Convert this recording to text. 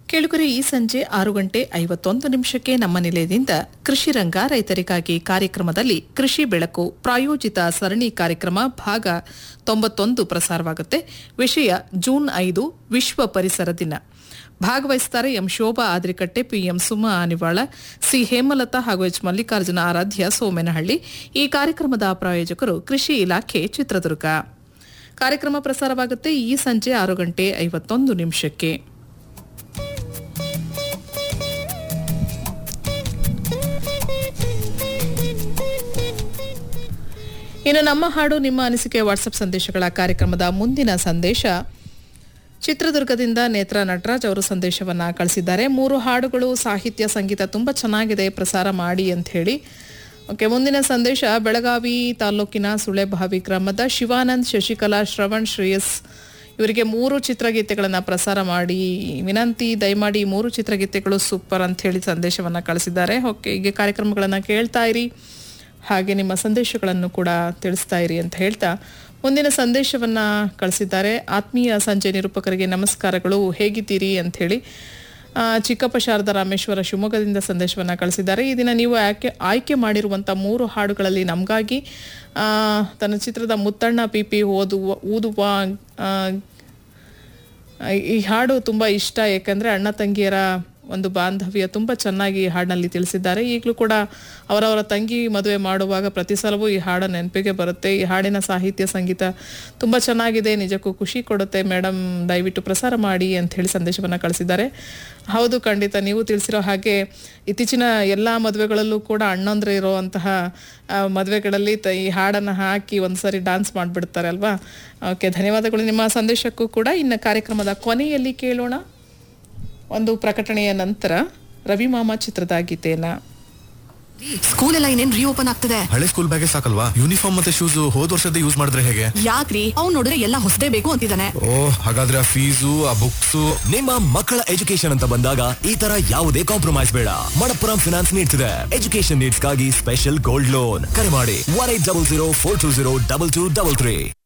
ಕೇಳುಗರೆ ಈ ಸಂಜೆ ಆರು ಗಂಟೆ ಐವತ್ತೊಂದು ನಿಮಿಷಕ್ಕೆ ನಮ್ಮ ನಿಲಯದಿಂದ ಕೃಷಿ ರಂಗ ರೈತರಿಗಾಗಿ ಕಾರ್ಯಕ್ರಮದಲ್ಲಿ ಕೃಷಿ ಬೆಳಕು ಪ್ರಾಯೋಜಿತ ಸರಣಿ ಕಾರ್ಯಕ್ರಮ ಭಾಗ ತೊಂಬತ್ತೊಂದು ಪ್ರಸಾರವಾಗುತ್ತೆ ವಿಷಯ ಜೂನ್ ಐದು ವಿಶ್ವ ಪರಿಸರ ದಿನ ಭಾಗವಹಿಸುತ್ತಾರೆ M Shobha Adrikatte PM Suma Anivala C Hemalatha ಹಾಗೂ ಎಚ್ ಮಲ್ಲಿಕಾರ್ಜುನ ಆರಾಧ್ಯ ಸೋಮೇನಹಳ್ಳಿ ಈ ಕಾರ್ಯಕ್ರಮದ ಪ್ರಾಯೋಜಕರು ಕೃಷಿ ಇಲಾಖೆ ಚಿತ್ರದುರ್ಗ ಕಾರ್ಯಕ್ರಮ ಪ್ರಸಾರವಾಗುತ್ತೆ ಈ ಸಂಜೆ ಆರು ಗಂಟೆ ಐವತ್ತೊಂದು ನಿಮಿಷಕ್ಕೆ ಇನ್ನು ನಮ್ಮ ಹಾಡು ನಿಮ್ಮ ಅನಿಸಿಕೆ ವಾಟ್ಸಪ್ ಸಂದೇಶಗಳ ಕಾರ್ಯಕ್ರಮದ ಮುಂದಿನ ಸಂದೇಶ ಚಿತ್ರದುರ್ಗದಿಂದ ನೇತ್ರ ನಟರಾಜ್ ಅವರು ಸಂದೇಶವನ್ನ ಕಳಿಸಿದ್ದಾರೆ ಮೂರು ಹಾಡುಗಳು ಸಾಹಿತ್ಯ ಸಂಗೀತ ತುಂಬಾ ಚೆನ್ನಾಗಿದೆ ಪ್ರಸಾರ ಮಾಡಿ ಅಂತ ಹೇಳಿ ಓಕೆ ಮುಂದಿನ ಸಂದೇಶ ಬೆಳಗಾವಿ ತಾಲೂಕಿನ ಸುಳೆಭಾವಿ ಗ್ರಾಮದ ಶಿವಾನಂದ್ ಶಶಿಕಲಾ ಶ್ರವಣ್ ಶ್ರೇಯಸ್ ಇವರಿಗೆ ಮೂರು ಚಿತ್ರಗೀತೆಗಳನ್ನು ಪ್ರಸಾರ ಮಾಡಿ ವಿನಂತಿ ದಯಮಾಡಿ ಈ ಮೂರು ಚಿತ್ರಗೀತೆಗಳು ಸೂಪರ್ ಅಂತ ಹೇಳಿ ಸಂದೇಶವನ್ನ ಕಳಿಸಿದ್ದಾರೆ ಓಕೆ ಹೀಗೆ ಕಾರ್ಯಕ್ರಮಗಳನ್ನು ಕೇಳ್ತಾ ಇರಿ ಹಾಗೆ ನಿಮ್ಮ ಸಂದೇಶಗಳನ್ನು ಕೂಡ ತಿಳಿಸ್ತಾ ಇರಿ ಅಂತ ಹೇಳ್ತಾ ಮುಂದಿನ ಸಂದೇಶವನ್ನ ಕಳಿಸಿದ್ದಾರೆ ಆತ್ಮೀಯ ಸಂಜೆ ನಿರೂಪಕರಿಗೆ ನಮಸ್ಕಾರಗಳು ಹೇಗಿದ್ದೀರಿ ಅಂತ ಹೇಳಿ ಆ, ಚಿಕ್ಕಪ್ಪ ಶಾರದಾ ರಾಮೇಶ್ವರ ಶಿವಮೊಗ್ಗದಿಂದ ಸಂದೇಶವನ್ನ ಕಳಿಸಿದ್ದಾರೆ ಈ ದಿನ ನೀವು ಆಯ್ಕೆ ಆಯ್ಕೆ ಮಾಡಿರುವಂಥ ಮೂರು ಹಾಡುಗಳಲ್ಲಿ ನಮಗಾಗಿ ಆ, ತನ್ನ ಚಿತ್ರದ ಮುತ್ತಣ್ಣ ಪಿ ಪಿ ಓದುವ ಊದುವ ಆ, ಈ ಹಾಡು ತುಂಬ ಇಷ್ಟ ಯಾಕಂದರೆ ಅಣ್ಣ ತಂಗಿಯರ ಒಂದು ಬಾಂಧವ್ಯ ತುಂಬ ಚೆನ್ನಾಗಿ ಈ ಹಾಡಿನಲ್ಲಿ ತಿಳಿಸಿದ್ದಾರೆ ಈಗಲೂ ಕೂಡ ಅವರವರ ತಂಗಿ ಮದುವೆ ಮಾಡುವಾಗ ಪ್ರತಿ ಸಲವೂ ಈ ಹಾಡು ನೆನಪಿಗೆ ಬರುತ್ತೆ ಈ ಹಾಡಿನ ಸಾಹಿತ್ಯ ಸಂಗೀತ ತುಂಬ ಚೆನ್ನಾಗಿದೆ ನಿಜಕ್ಕೂ ಖುಷಿ ಕೊಡುತ್ತೆ ಮೇಡಮ್ ದಯವಿಟ್ಟು ಪ್ರಸಾರ ಮಾಡಿ ಅಂತ ಹೇಳಿ ಸಂದೇಶವನ್ನು ಕಳಿಸಿದ್ದಾರೆ ಹೌದು ಖಂಡಿತ ನೀವು ತಿಳಿಸಿರೋ ಹಾಗೆ ಇತ್ತೀಚಿನ ಎಲ್ಲ ಮದುವೆಗಳಲ್ಲೂ ಕೂಡ ಅಣ್ಣಂದ್ರೆ ಇರುವಂತಹ ಆ, ಮದುವೆಗಳಲ್ಲಿ ತ ಈ ಹಾಡನ್ನು ಹಾಕಿ ಒಂದ್ಸರಿ ಡಾನ್ಸ್ ಮಾಡಿಬಿಡ್ತಾರೆ ಅಲ್ವಾ ಓಕೆ ಧನ್ಯವಾದಗಳು ನಿಮ್ಮ ಸಂದೇಶಕ್ಕೂ ಕೂಡ ಇನ್ನು ಕಾರ್ಯಕ್ರಮದ ಕೊನೆಯಲ್ಲಿ ಕೇಳೋಣ ಒಂದು ಪ್ರಕಟಣೆಯ ನಂತರ ರವಿಮಾಮ ಚಿತ್ರದ ಗೀತೆಯನ್ನ ಸ್ಕೂಲ್ ಎಲ್ಲ ಇನ್ನೇನ್ ರೀಓಪನ್ ಆಗ್ತದೆ ಹಳೆ ಸ್ಕೂಲ್ ಬ್ಯಾಗೆ ಸಾಕಲ್ವಾ ಯೂನಿಫಾರ್ಮ್ ಮತ್ತೆ ಶೂಸ್ ಹೋದ್ ವರ್ಷದ ಯೂಸ್ ಮಾಡಿದ್ರೆ ಹೇಗೆ ಯಾಕ್ರಿ ಅವ್ನ್ ನೋಡಿದ್ರೆ ಎಲ್ಲ ಹೊಸದೇ ಬೇಕು ಅಂತಿದ್ದಾನೆ ಓ ಹಾಗಾದ್ರೆ ಆ ಫೀಸು ಆ ಬುಕ್ಸ್ ನಿಮ್ಮ ಮಕ್ಕಳ ಎಜುಕೇಶನ್ ಅಂತ ಬಂದಾಗ ಈ ತರ ಯಾವುದೇ ಕಾಂಪ್ರಮೈಸ್ ಬೇಡ ಮಣಪ್ಪುರಂ ಫಿನಾನ್ಸ್ ನೀಡ್ತಿದೆ ಎಜುಕೇಶನ್ ನೀಡ್ಸ್ಗಾಗಿ ಸ್ಪೆಷಲ್ ಗೋಲ್ಡ್ ಲೋನ್ ಕರೆ ಮಾಡಿ one eight double zero four two zero double two double three